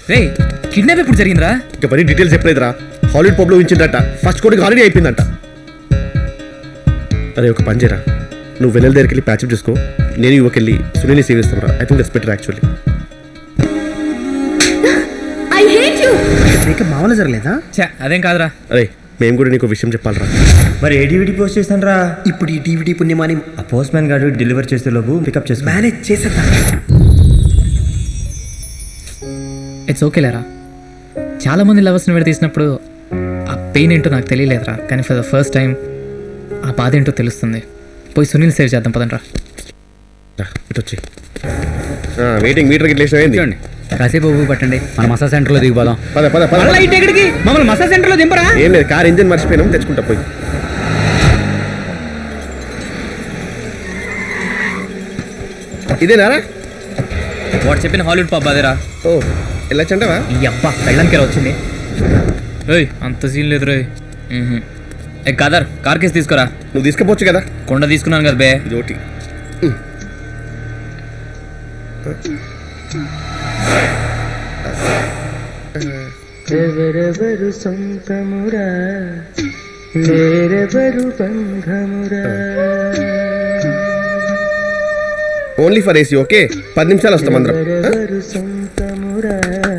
రే kidnap ఎప్పుడు జరిగిందిరా ఇక పని డీటెయిల్స్ చెప్పలేదురా హాలీవుడ్ పబ్లో ఉంచిందట ఫస్ట్ కోడికి ఆల్రెడీ అయిపోయిందంట అరే ఒక పని చేయరా నువ్వు వెన్నెల దగ్గరికి వెళ్ళి ప్యాచప్ చేసుకో నేను యువకి వెళ్ళి సునీల్ని సేవ్ చేస్తాను రా I think that's better actually I hate you నీకు మామూలు జరగలేదా ఛా అదేం కాదురా అరే మేము కూడా నీకు విషయం చెప్పాలరా మరి ఏ డివిడి పోస్ట్ చేస్తాను రా ఇప్పుడు ఈ డివిడి పుణ్యమాని ఆ పోస్ట్ మ్యాన్ గారు డెలివర్ చేసే లోపు పికప్ చేసుకో మేనేజ్ చేసేద్దాం ఇట్స్ ఓకే లేరా చాలా మంది లవర్స్ని విడదీసినప్పుడు ఆ పెయిన్ ఏంటో నాకు తెలియలేదురా కానీ ఫర్ ద ఫస్ట్ టైం ఆ బాధ ఏంటో తెలుస్తుంది పోయి సునీల్ సేవ్ చేద్దాం పదండ్రా రా, ఇటు వచ్చి వెయిటింగ్ మీటర్ గిట్ల వేసినావేంది చూడండి కాసేపు ఊపి పట్టండి మన మసాజ్ సెంటర్లో దిగిపోదాం పద పద పద మళ్ళీ ఇటు ఎక్కడికి మమ్మల్ని మసాజ్ సెంటర్లో దింపరా ఏం లేదు కార్ ఇంజిన్ మర్చిపోయినాం తెచ్చుకుంటా పోయి ఇదేనారా వాడు చెప్పిన హాలీవుడ్ పబ్ అదేరా ఓ వెళ్ళొచ్చంటావా ఈ అబ్బా వెళ్ళడానికి వచ్చింది ఏయ్ అంత సీన్ లేదు రే ఏ కదర్ కార్ కేసు తీసుకురా నువ్వు తీసుకుపోవచ్చు కదా కొండ తీసుకున్నాను కదా బే ఇది ఒకటి ఎవరెవరు సొంతమురా వేరెవరు బంధమురా ఓన్లీ ఫర్ ఏసీ ఓకే పది నిమిషాలు వస్తాం అందరం ఆ? ఎవరెవరు సొంతమురా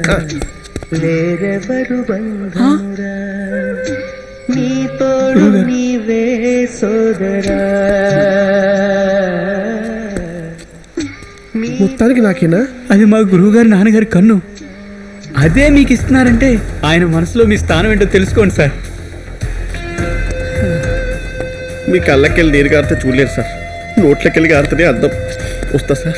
వేరెవరు బంధమురా నీ తోడు నీవే సోదరా మొత్తానికి నాకేనా అది మా గురువుగారి నాన్నగారి కన్ను అదే మీకు ఇస్తున్నారంటే ఆయన మనసులో మీ స్థానం ఏంటో తెలుసుకోండి సార్ మీ కళ్ళకెళ్ళి నీరు గారితే చూడలేరు సార్ నోట్లకెళ్ళి గారితేనే అర్థం వస్తా సార్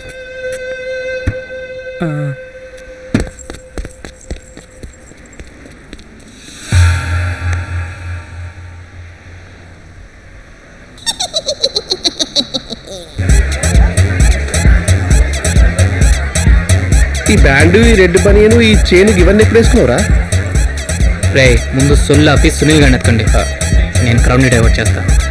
ఈ బ్యాండ్ ఈ రెడ్ బనియను ఈ చైన్ ఇవన్నీ ఎప్పుడు వేసుకున్నావురా రే ముందు సొల్లు ఆపి సునీల్ గారిని ఎత్తుకోండి నేను క్రౌడ్ని డైవర్ట్ చేస్తా